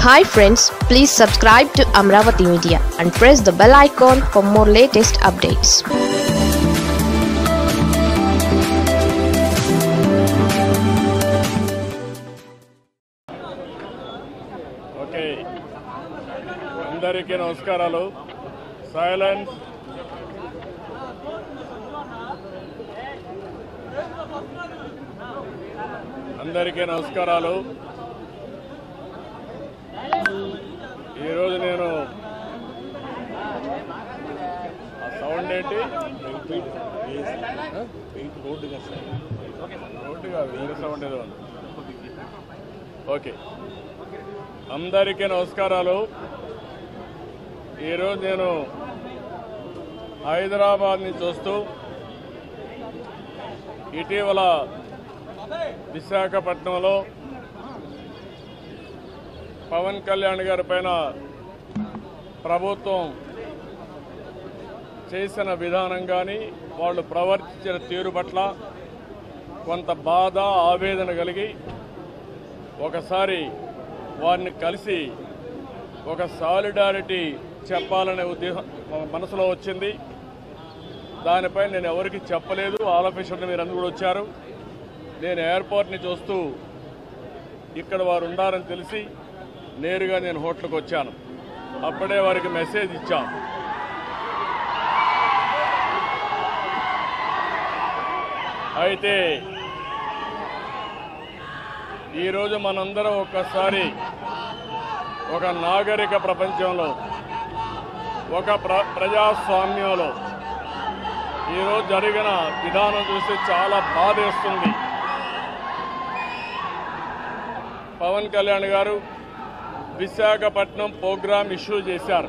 hi friends please subscribe to Amaravati media and press the bell icon for more latest updates okay అందరికీ నమస్కారాలు silence అందరికీ నమస్కారాలు ఈరోజు నేను ఆ సౌండ్ ఏంటి రోడ్డు కాదు వేరే సౌండ్ ఏదో ఉంది ఓకే అందరికీ నమస్కారాలు ఈరోజు నేను హైదరాబాద్ నుంచి వస్తూ ఇటీవల విశాఖపట్నంలో పవన్ కళ్యాణ్ గారి పైన ప్రభుత్వం చేసిన విధానం కానీ వాళ్ళు ప్రవర్తించిన తీరు పట్ల కొంత బాధ ఆవేదన కలిగి ఒకసారి వారిని కలిసి ఒక సాలిడారిటీ చెప్పాలనే ఉద్దేశం మా మనసులో వచ్చింది దానిపై నేను ఎవరికి చెప్పలేదు ఆల్ ఆఫీసర్లు మీరు అందరూ కూడా వచ్చారు నేను ఎయిర్పోర్ట్ నుంచి వస్తూ ఇక్కడ వారు ఉన్నారని తెలిసి నేరుగా నేను హోటల్కి వచ్చాను అప్పుడే వారికి మెసేజ్ ఇచ్చాను అయితే ఈరోజు మనందరం ఒక్కసారి ఒక నాగరిక ప్రపంచంలో ఒక ప్ర ప్రజాస్వామ్యంలో ఈరోజు జరిగిన విధానం చూసి చాలా బాధేస్తుంది పవన్ కళ్యాణ్ గారు విశాఖపట్నం ప్రోగ్రాం ఇష్యూ చేశారు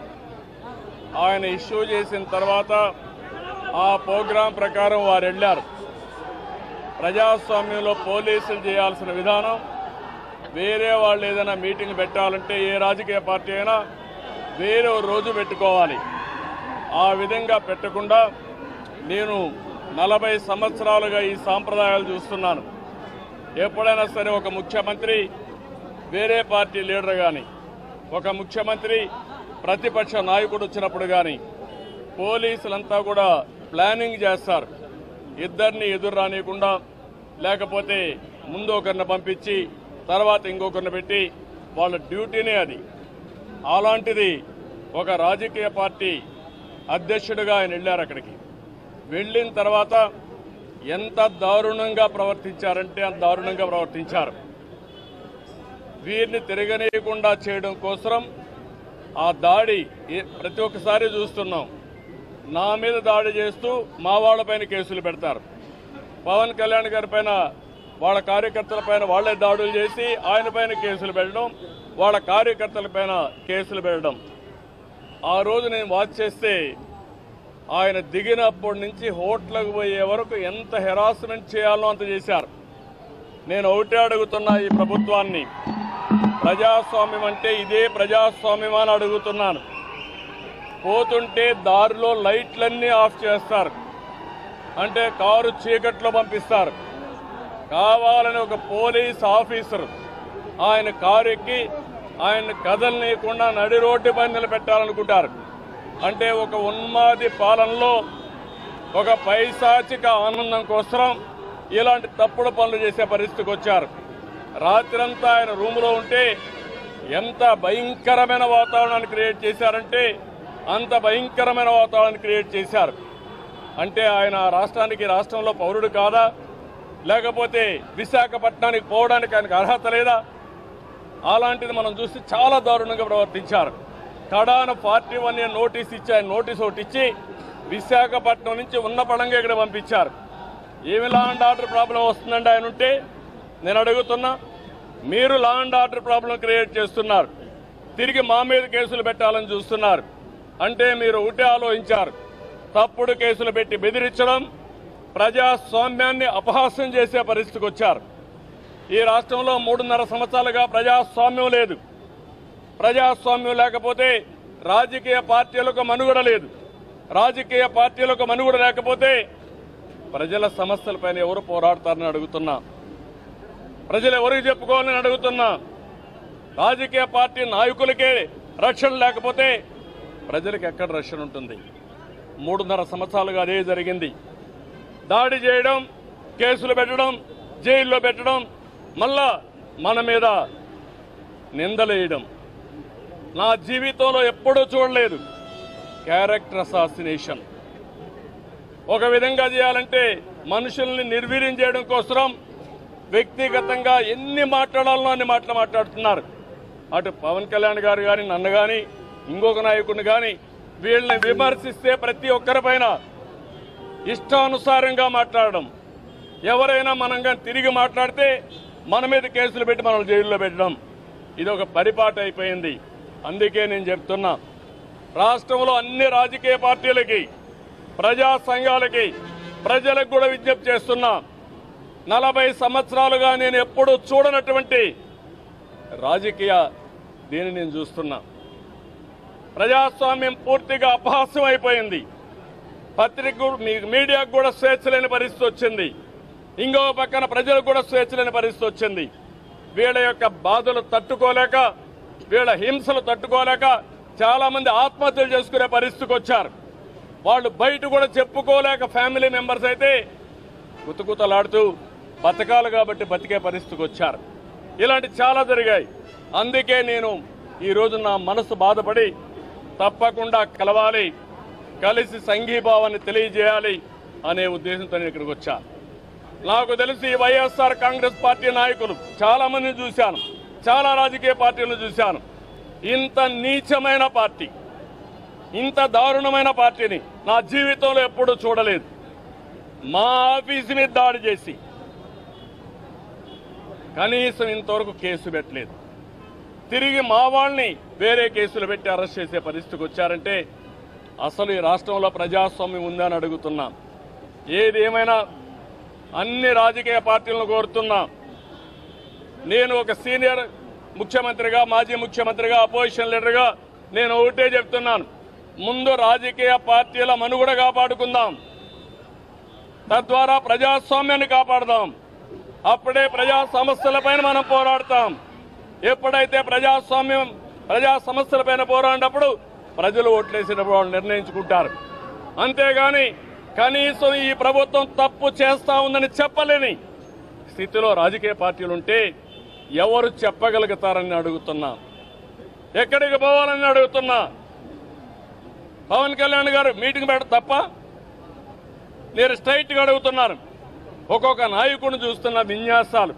ఆయన ఇష్యూ చేసిన తర్వాత ఆ ప్రోగ్రాం ప్రకారం వారు వెళ్ళారు ప్రజాస్వామ్యంలో పోలీసులు చేయాల్సిన విధానం వేరే వాళ్ళు ఏదైనా మీటింగ్ పెట్టాలంటే ఏ రాజకీయ పార్టీ అయినా వేరే రోజు పెట్టుకోవాలి ఆ విధంగా పెట్టకుండా నేను నలభై సంవత్సరాలుగా ఈ సాంప్రదాయాలు చూస్తున్నాను ఎప్పుడైనా సరే ఒక ముఖ్యమంత్రి వేరే పార్టీ లీడర్ కానీ ఒక ముఖ్యమంత్రి ప్రతిపక్ష నాయకుడు వచ్చినప్పుడు కానీ పోలీసులంతా కూడా ప్లానింగ్ చేస్తారు ఇద్దరిని ఎదురు రానియకుండా లేకపోతే ముందు ఒకరిని పంపించి తర్వాత ఇంకొకరిని పెట్టి వాళ్ళ డ్యూటీనే అది అలాంటిది ఒక రాజకీయ పార్టీ అధ్యక్షుడిగా ఆయన వెళ్ళారు అక్కడికి వెళ్ళిన తర్వాత ఎంత దారుణంగా ప్రవర్తించారంటే అంత దారుణంగా ప్రవర్తించారు వీరిని తిరగనీయకుండా చేయడం కోసం ఆ దాడి ఏ- ప్రతి ఒక్కసారి చూస్తున్నాం నా మీద దాడి చేస్తూ మా వాళ్ళపైన కేసులు పెడతారు పవన్ కళ్యాణ్ గారి పైన వాళ్ళ కార్యకర్తల పైన వాళ్లే దాడులు చేసి ఆయన పైన కేసులు పెట్టడం వాళ్ళ కార్యకర్తల పైన కేసులు పెట్టడం ఆ రోజు నేను వాచ్ చేస్తే ఆయన దిగినప్పటి నుంచి హోటల్కి పోయే వరకు ఎంత హెరాస్మెంట్ చేయాలో అంత చేశారు నేను ఒకటే అడుగుతున్నా ఈ ప్రభుత్వాన్ని ప్రజాస్వామ్యం అంటే ఇదే ప్రజాస్వామ్యం అని అడుగుతున్నాను పోతుంటే దారిలో లైట్లన్నీ ఆఫ్ చేస్తారు అంటే కారు చీకట్లో పంపిస్తారు కావాలని ఒక పోలీస్ ఆఫీసర్ ఆయన కారు ఎక్కి ఆయన కదలనీయకుండా నడి రోడ్డు పైన నిలబెట్టాలనుకుంటారు అంటే ఒక ఉన్మాది పాలనలో ఒక పైశాచిక ఆనందం కోసం ఇలాంటి తప్పుడు పనులు చేసే పరిస్థితికి వచ్చారు రాత్రంతా ఆయన రూములో ఉంటే ఎంత భయంకరమైన వాతావరణాన్ని క్రియేట్ చేశారంటే అంత భయంకరమైన వాతావరణాన్ని క్రియేట్ చేశారు అంటే ఆయన ఆ రాష్ట్రానికి రాష్ట్రంలో పౌరుడు కాదా లేకపోతే విశాఖపట్నానికి పోవడానికి ఆయనకు అర్హత లేదా అలాంటిది మనం చూస్తే చాలా దారుణంగా ప్రవర్తించారు కడాన పార్టీ వన్ ఇయర్ నోటీస్ ఇచ్చి ఆయన నోటీస్ ఒకటి ఇచ్చి విశాఖపట్నం నుంచి ఉన్న పడంగా ఇక్కడ పంపించారు ఏమి లా అండ్ ఆర్డర్ ప్రాబ్లం వస్తుందండి ఆయన ఉంటే నేను అడుగుతున్నా మీరు law and order problem create చేస్తున్నారు తిరిగి మా మీద కేసులు పెట్టాలని చూస్తున్నారు అంటే మీరు ఒకటే ఆలోచించారు తప్పుడు కేసులు పెట్టి బెదిరించడం ప్రజాస్వామ్యాన్ని అపహాస్యం చేసే పరిస్థితికి వచ్చారు ఈ రాష్ట్రంలో మూడున్నర సంవత్సరాలుగా ప్రజాస్వామ్యం లేదు ప్రజాస్వామ్యం లేకపోతే రాజకీయ పార్టీలకు మనుగడ లేదు రాజకీయ పార్టీలకు మనుగడ లేకపోతే ప్రజల సమస్యలపైన ఎవరు పోరాడతారని అడుగుతున్నా ప్రజలు ఎవరికి చెప్పుకోవాలని అడుగుతున్నా రాజకీయ పార్టీ నాయకులకే రక్షణ లేకపోతే ప్రజలకు ఎక్కడ రక్షణ ఉంటుంది మూడున్నర సంవత్సరాలుగా అదే జరిగింది దాడి చేయడం కేసులు పెట్టడం జైల్లో పెట్టడం మళ్ళా మన మీద నిందలేయడం నా జీవితంలో ఎప్పుడూ చూడలేదు క్యారెక్టర్ అసాసినేషన్ ఒక విధంగా చేయాలంటే మనుషుల్ని నిర్వీర్యం చేయడం కోసం వ్యక్తిగతంగా ఎన్ని మాట్లాడాలనో అన్ని మాటలు మాట్లాడుతున్నారు అటు పవన్ కళ్యాణ్ గారు కానీ నన్ను కానీ ఇంకొక నాయకుడిని కానీ వీళ్ళని విమర్శిస్తే ప్రతి ఒక్కరిపైన ఇష్టానుసారంగా మాట్లాడడం ఎవరైనా మనం కానీ తిరిగి మాట్లాడితే మన మీద కేసులు పెట్టి మనల్ని జైల్లో పెట్టడం ఇది ఒక పరిపాటు అయిపోయింది అందుకే నేను చెప్తున్నా రాష్ట్రంలో అన్ని రాజకీయ పార్టీలకి ప్రజా సంఘాలకి ప్రజలకు కూడా విజ్ఞప్తి చేస్తున్నా నలభై సంవత్సరాలుగా నేను ఎప్పుడూ చూడనటువంటి రాజకీయ దీన్ని నేను చూస్తున్నా ప్రజాస్వామ్యం పూర్తిగా అపహాస్యం అయిపోయింది పత్రిక కూడా- మీ- మీడియాకు కూడా స్వేచ్ఛ లేని పరిస్థితి వచ్చింది ఇంకో పక్కన ప్రజలకు కూడా స్వేచ్ఛ లేని పరిస్థితి వచ్చింది వీళ్ళ యొక్క బాధలు తట్టుకోలేక వీళ్ళ హింసలు తట్టుకోలేక చాలా మంది ఆత్మహత్యలు చేసుకునే పరిస్థితికి వచ్చారు వాళ్ళు బయట కూడా చెప్పుకోలేక ఫ్యామిలీ మెంబర్స్ అయితే గుతగుతలాడుతూ బతకాలి కాబట్టి బతికే పరిస్థితికి వచ్చారు ఇలాంటి చాలా జరిగాయి అందుకే నేను ఈ రోజు నా మనసు బాధపడి తప్పకుండా కలవాలి కలిసి సంఘీభావాన్ని తెలియజేయాలి అనే ఉద్దేశంతో నేను ఇక్కడికి వచ్చా నాకు తెలిసి ఈ వైఎస్ఆర్ కాంగ్రెస్ పార్టీ నాయకులు చాలా మందిని చూశాను చాలా రాజకీయ పార్టీలను చూశాను ఇంత నీచమైన పార్టీ ఇంత దారుణమైన పార్టీని నా జీవితంలో ఎప్పుడూ చూడలేదు మా ఆఫీసు మీద దాడి చేసి కనీసం ఇంతవరకు కేసు పెట్టలేదు తిరిగి మా వాళ్ళని వేరే కేసులు పెట్టి అరెస్ట్ చేసే పరిస్థితికి వచ్చారంటే అసలు ఈ రాష్ట్రంలో ప్రజాస్వామ్యం ఉందని అడుగుతున్నా ఏది ఏమైనా అన్ని రాజకీయ పార్టీలను కోరుతున్నా నేను ఒక సీనియర్ ముఖ్యమంత్రిగా మాజీ ముఖ్యమంత్రిగా అపోజిషన్ లీడర్గా నేను ఒకటే చెప్తున్నాను ముందు రాజకీయ పార్టీల మనుగడ కాపాడుకుందాం తద్వారా ప్రజాస్వామ్యాన్ని కాపాడదాం అప్పుడే ప్రజా సమస్యలపైన మనం పోరాడతాం ఎప్పుడైతే ప్రజాస్వామ్యం ప్రజా సమస్యలపైన పోరాడినప్పుడు ప్రజలు ఓట్లేసినప్పుడు వాళ్ళు నిర్ణయించుకుంటారు అంతేగాని కనీసం ఈ ప్రభుత్వం తప్పు చేస్తా ఉందని చెప్పలేని స్థితిలో రాజకీయ పార్టీలుంటే ఎవరు చెప్పగలుగుతారని అడుగుతున్నా ఎక్కడికి పోవాలని అడుగుతున్నా పవన్ కళ్యాణ్ గారు మీటింగ్ పెట్ట తప్ప నేను స్ట్రైట్ గా అడుగుతున్నాను ఒక్కొక్క నాయకుడిని చూస్తున్న విన్యాసాలు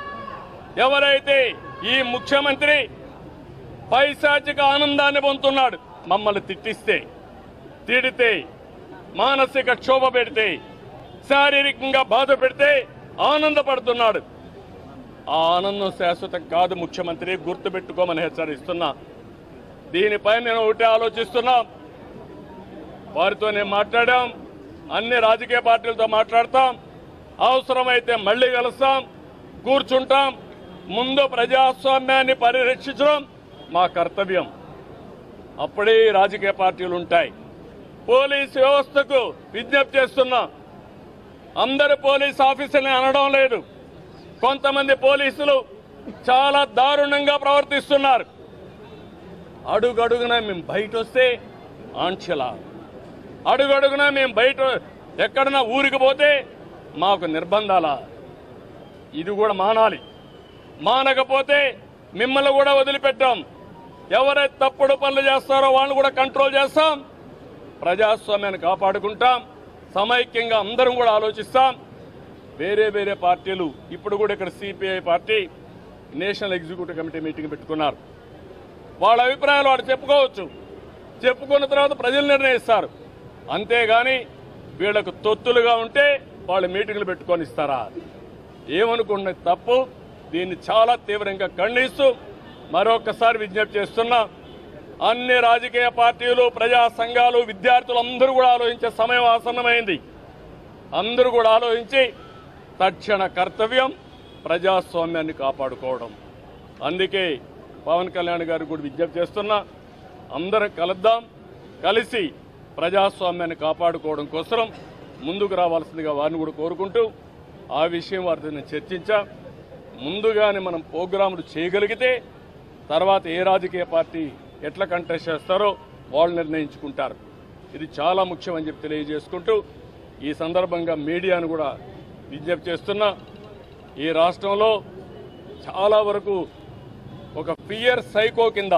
ఎవరైతే ఈ ముఖ్యమంత్రి పైశాచిక ఆనందాన్ని పొందుతున్నాడు మమ్మల్ని తిట్టిస్తే తిడితే మానసిక క్షోభ పెడితే శారీరకంగా బాధ పెడితే ఆనందపడుతున్నాడు ఆ ఆనందం శాశ్వతం కాదు ముఖ్యమంత్రి గుర్తుపెట్టుకోమని హెచ్చరిస్తున్నా దీనిపై నేను ఒకటి ఆలోచిస్తున్నా వారితో నేను మాట్లాడాం అన్ని రాజకీయ పార్టీలతో మాట్లాడతాం అవసరమైతే మళ్ళీ కలుస్తాం కూర్చుంటాం ముందు ప్రజాస్వామ్యాన్ని పరిరక్షించడం మా కర్తవ్యం అప్పుడే ఈ రాజకీయ పార్టీలు ఉంటాయి పోలీస్ వ్యవస్థకు విజ్ఞప్తి చేస్తున్నా అందరు పోలీస్ ఆఫీసర్ని అనడం లేదు కొంతమంది పోలీసులు చాలా దారుణంగా ప్రవర్తిస్తున్నారు అడుగడుగున మేము బయట వస్తే ఆంక్షల అడుగడుగున మేము బయట ఎక్కడన్నా ఊరికి పోతే మాకు నిర్బంధాల ఇది కూడా మానాలి మానకపోతే మిమ్మల్ని కూడా వదిలిపెట్టాం ఎవరైతే తప్పుడు పనులు చేస్తారో వాళ్ళని కూడా కంట్రోల్ చేస్తాం ప్రజాస్వామ్యాన్ని కాపాడుకుంటాం సమైక్యంగా అందరం కూడా ఆలోచిస్తాం వేరే వేరే పార్టీలు ఇప్పుడు కూడా ఇక్కడ CPI party national executive committee meeting పెట్టుకున్నారు వాళ్ళ అభిప్రాయాలు వాడు చెప్పుకోవచ్చు చెప్పుకున్న తర్వాత ప్రజలు నిర్ణయిస్తారు అంతేగాని వీళ్ళకు తొత్తులుగా ఉంటే వాళ్ళు మీటింగ్లు పెట్టుకొని ఇస్తారా ఏమనుకున్న తప్పు దీన్ని చాలా తీవ్రంగా ఖండిస్తూ మరొకసారి విజ్ఞప్తి చేస్తున్నా అన్ని రాజకీయ పార్టీలు ప్రజా సంఘాలు విద్యార్థులు అందరూ కూడా ఆలోచించే సమయం ఆసన్నమైంది అందరూ కూడా ఆలోచించి తక్షణ కర్తవ్యం ప్రజాస్వామ్యాన్ని కాపాడుకోవడం అందుకే పవన్ కళ్యాణ్ గారు కూడా విజ్ఞప్తి చేస్తున్నా అందరం కలుద్దాం కలిసి ప్రజాస్వామ్యాన్ని కాపాడుకోవడం కోసం ముందుకు రావాల్సిందిగా వారిని కూడా కోరుకుంటూ ఆ విషయం వారితో నేను చర్చించా ముందుగానే మనం ప్రోగ్రాములు చేయగలిగితే తర్వాత ఏ రాజకీయ పార్టీ ఎట్లా కంటెస్ట్ చేస్తారో వాళ్ళు నిర్ణయించుకుంటారు ఇది చాలా ముఖ్యం అని చెప్పి తెలియజేసుకుంటూ ఈ సందర్భంగా మీడియాను కూడా విజ్ఞప్తి చేస్తున్నా ఈ రాష్ట్రంలో చాలా వరకు ఒక ఫియర్ సైకో కింద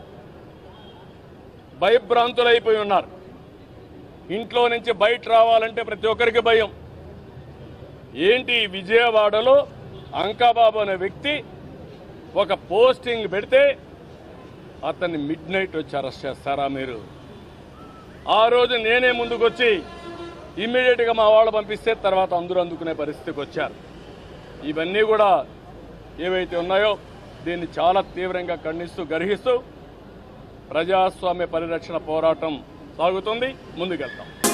భయభ్రాంతులైపోయి ఉన్నారు ఇంట్లో నుంచి బయట రావాలంటే ప్రతి ఒక్కరికి భయం ఏంటి విజయవాడలో అంకాబాబు అనే వ్యక్తి ఒక పోస్టింగ్ పెడితే అతన్ని మిడ్ నైట్ వచ్చి అరెస్ట్ చేస్తారా మీరు ఆ రోజు నేనే ముందుకు వచ్చి ఇమ్మీడియట్గా మా వాళ్ళు పంపిస్తే తర్వాత అందరూ అందుకునే పరిస్థితికి వచ్చారు ఇవన్నీ కూడా ఏవైతే ఉన్నాయో దీన్ని చాలా తీవ్రంగా ఖండిస్తూ గర్హిస్తూ ప్రజాస్వామ్య పరిరక్షణ పోరాటం సాగుతుంది ముందుకెళ్తాం